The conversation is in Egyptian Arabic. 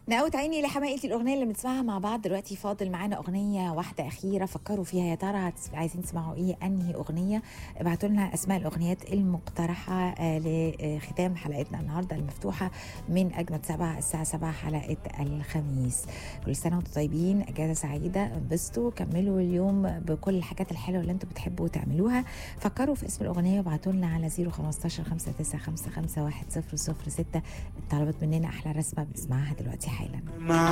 نقوت عيني لحماقة الأغنية اللي بنسمعها مع بعض دلوقتي فاضل معانا أغنية واحدة أخيرة فكروا فيها يا ترى هتس- عايزين تسمعوا إيه أنهي أغنية ابعتوا لنا أسماء الأغنيات المقترحة آه، لختام حلقتنا النهاردة المفتوحة من أجمد سبعة الساعة سبعة حلقة الخميس كل سنة وانتم طيبين أجازة سعيدة انبسطوا كملوا اليوم بكل الحاجات الحلوة اللي انتم بتحبوا تعملوها فكروا في اسم الأغنية وابعتوا لنا على 015 5955 1006 الطلبت مننا أحلى رسمة بنسمعها دلوقتي حالا مع